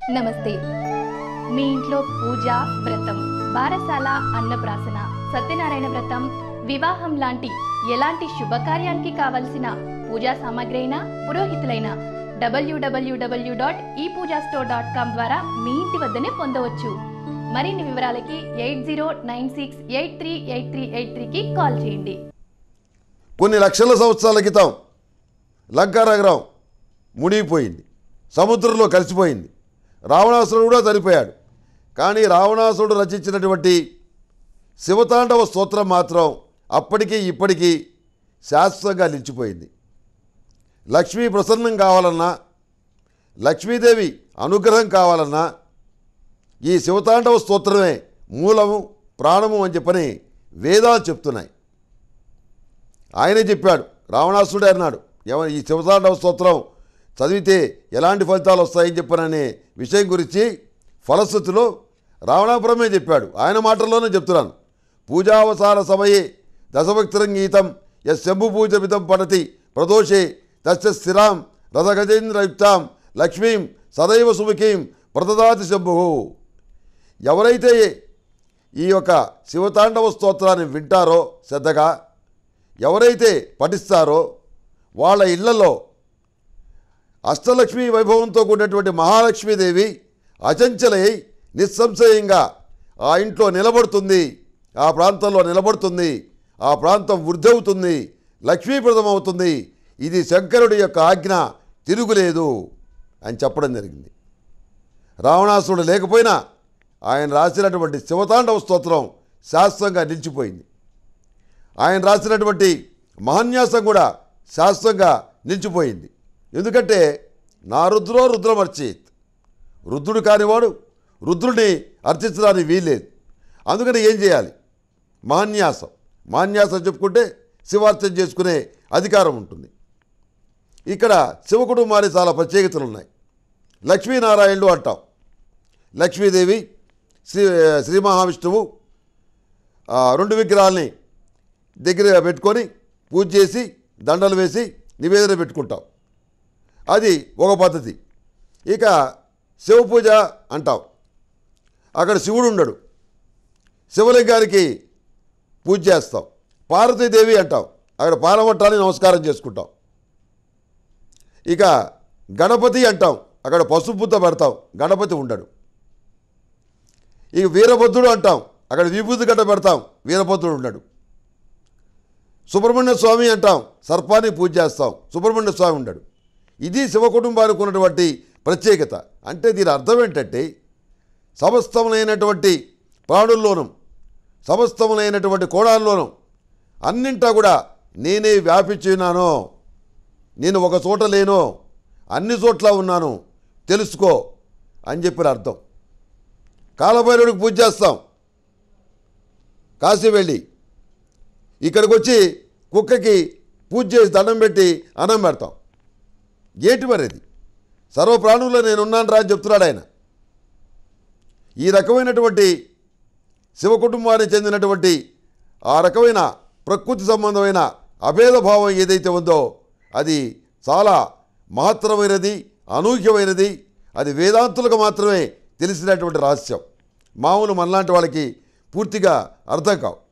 నమస్తే మీ ఇంట్లో పూజ వ్రతం బారసాల అన్నప్రాసన సత్యనారాయణ వ్రతం వివాహం లాంటి ఎలాంటి శుభకార్యానికి కావలసిన పూజా సామాగ్రి అయినా పురోహితులైన డబ్ల్యూడబ్ల్యూడబ్ల్యూ డాట్ ఈ పూజా స్టోర్ డాట్ కామ్ ద్వారా మీ ఇంటి వద్దనే పొందవచ్చు మరిన్ని వివరాలకి eight zero nine six eight three eight three eight త్రీకి కాల్ చేయండి కొన్ని లక్షల సంవత్సరాల క్రితం లంకానగరం మునిగిపోయింది సముద్రంలో కలిసిపోయింది రావణాసురుడు కూడా చనిపోయాడు కానీ రావణాసురుడు రచించినటువంటి శివతాండవ స్తోత్రం మాత్రం అప్పటికీ ఇప్పటికీ శాశ్వతంగా నిలిచిపోయింది లక్ష్మీ ప్రసన్నం కావాలన్నా లక్ష్మీదేవి అనుగ్రహం కావాలన్నా ఈ శివతాండవ స్తోత్రమే మూలము ప్రాణము అని చెప్పని వేదాలు చెప్తున్నాయి ఆయనే చెప్పాడు రావణాసుడే అన్నాడు ఏమ ఈ శివతాండవ స్తోత్రం చదివితే ఎలాంటి ఫలితాలు వస్తాయని చెప్పననే విషయం గురించి ఫలశ్రుతిలో రావణాపురమే చెప్పాడు ఆయన మాటల్లోనే చెప్తున్నాను పూజావసాన సమయే దశభక్తిరంగీతం ఎస్ శంభు పూజమితం పడతి ప్రదోషే తస్య స్థిరాం రథగజేంద్రయుక్తాం లక్ష్మీం సదైవ సుముఖీం ప్రదదాతి శంభు ఎవరైతే ఈ యొక్క శివతాండవ స్తోత్రాన్ని వింటారో శ్రద్ధగా ఎవరైతే పఠిస్తారో వాళ్ళ ఇళ్లలో అష్టలక్ష్మి వైభవంతో కూడినటువంటి మహాలక్ష్మీదేవి అచంచలై నిస్సంశయంగా ఆ ఇంట్లో నిలబడుతుంది ఆ ప్రాంతంలో నిలబడుతుంది ఆ ప్రాంతం వృద్ధి అవుతుంది లక్ష్మీప్రదం అవుతుంది ఇది శంకరుడి యొక్క ఆజ్ఞ తిరుగులేదు అని చెప్పడం జరిగింది రావణాసురుడు లేకపోయినా ఆయన రాసినటువంటి శివతాండవ స్తోత్రం శాశ్వతంగా నిలిచిపోయింది ఆయన రాసినటువంటి మహాన్యాసం కూడా శాశ్వతంగా నిలిచిపోయింది ఎందుకంటే నా రుద్రో రుద్రమర్చేత్ రుద్రుడు కానివాడు రుద్రుడిని అర్చించడానికి వీల్లేదు అందుకని ఏం చేయాలి మహాన్యాసం మహాన్యాసం చెప్పుకుంటే శివార్చన చేసుకునే అధికారం ఉంటుంది ఇక్కడ శివ కుటుంబానికి చాలా ప్రత్యేకతలు ఉన్నాయి లక్ష్మీనారాయణుడు అంటాం లక్ష్మీదేవి శ్రీ శ్రీ మహావిష్ణువు ఆ రెండు విగ్రహాలని దగ్గర పెట్టుకొని పూజ చేసి దండలు వేసి నివేదన పెట్టుకుంటాం అది ఒక పద్ధతి ఇక శివ పూజ అంటాం అక్కడ శివుడు ఉండడు శివలింగానికి పూజ చేస్తాం పార్వతీదేవి అంటాం అక్కడ పాలవట్టాన్ని నమస్కారం చేసుకుంటాం ఇక గణపతి అంటాం అక్కడ పసుపుతో పెడతాం గణపతి ఉండడు ఇక వీరభద్రుడు అంటాం అక్కడ విభూతి గడ్డ పెడతాం వీరభద్రుడు ఉండడు సుబ్రహ్మణ్య స్వామి అంటాం సర్పాన్ని పూజ చేస్తాం సుబ్రహ్మణ్య స్వామి ఉండడు ఇది శివ కుటుంబానికి ఉన్నటువంటి ప్రత్యేకత అంటే దీని అర్థం ఏంటంటే సమస్తములైనటువంటి ప్రాణుల్లోనూ సమస్తములైనటువంటి కోణాల్లోనూ అన్నింటా కూడా నేనే వ్యాపించున్నానో నేను ఒక చోట లేనో అన్ని చోట్ల ఉన్నాను తెలుసుకో అని చెప్పిన అర్థం కాలభైరవుడికి పూజ చేస్తాం కాశీ వెళ్ళి ఇక్కడికి వచ్చి కుక్కకి పూజ చేసి దండం పెట్టి అన్నం పెడతాం ఏంటి మరి అది సర్వ ప్రాణుల్లో నేను ఉన్నాను రా అని చెప్తున్నాడు ఆయన ఈ రకమైనటువంటి శివ కుటుంబానికి చెందినటువంటి ఆ రకమైన ప్రకృతి సంబంధమైన అభేద భావం ఏదైతే ఉందో అది చాలా మహత్తరమైనది అనూహ్యమైనది అది వేదాంతులకు మాత్రమే తెలిసినటువంటి రహస్యం మామూలు మనలాంటి వాళ్ళకి పూర్తిగా అర్థం కావు